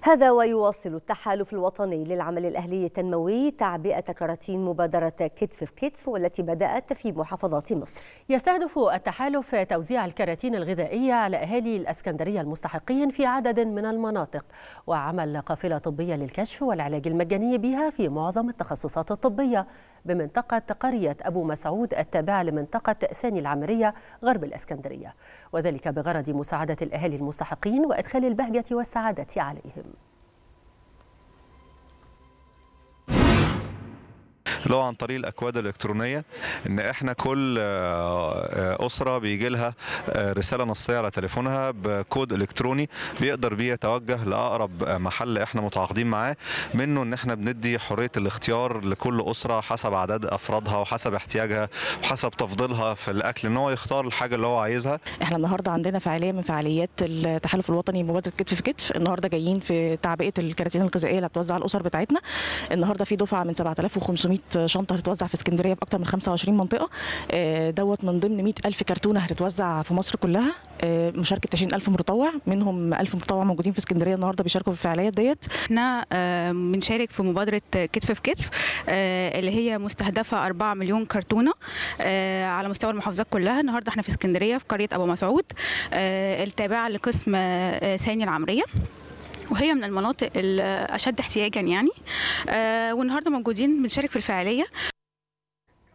هذا ويواصل التحالف الوطني للعمل الأهلي التنموي تعبئة كراتين مبادرة كتف في كتف والتي بدأت في محافظات مصر يستهدف التحالف توزيع الكراتين الغذائية على أهالي الأسكندرية المستحقين في عدد من المناطق وعمل قافلة طبية للكشف والعلاج المجاني بها في معظم التخصصات الطبية بمنطقة قرية أبو مسعود التابعة لمنطقة ثاني العمرية غرب الأسكندرية وذلك بغرض مساعدة الأهالي المستحقين وإدخال البهجة والسعادة عليهم اللي هو عن طريق الاكواد الالكترونيه ان احنا كل اسره بيجي لها رساله نصيه على تليفونها بكود الكتروني بيقدر بيه يتوجه لاقرب محل احنا متعاقدين معاه منه ان احنا بندي حريه الاختيار لكل اسره حسب عدد افرادها وحسب احتياجها وحسب تفضيلها في الاكل ان هو يختار الحاجه اللي هو عايزها احنا النهارده عندنا فعاليه من فعاليات التحالف الوطني مبادره كتف في كتف النهارده جايين في تعبئه الكراتين الغذائيه اللي هتوزع على الاسر بتاعتنا النهارده في دفعه من 7500 شنطه هتتوزع في اسكندريه في اكتر من 25 منطقه دوت من ضمن 100 الف كرتونه هتتوزع في مصر كلها مشاركه 20 الف متطوع منهم 1000 متطوع موجودين في اسكندريه النهارده بيشاركوا في الفعاليات ديت احنا بنشارك في مبادره كتف في كتف اللي هي مستهدفه 4 مليون كرتونه على مستوى المحافظات كلها النهارده احنا في اسكندريه في قريه ابو مسعود التابعه لقسم ثاني العمريه وهي من المناطق الاشد احتياجا يعني آه والنهارده موجودين بنشارك في الفعاليه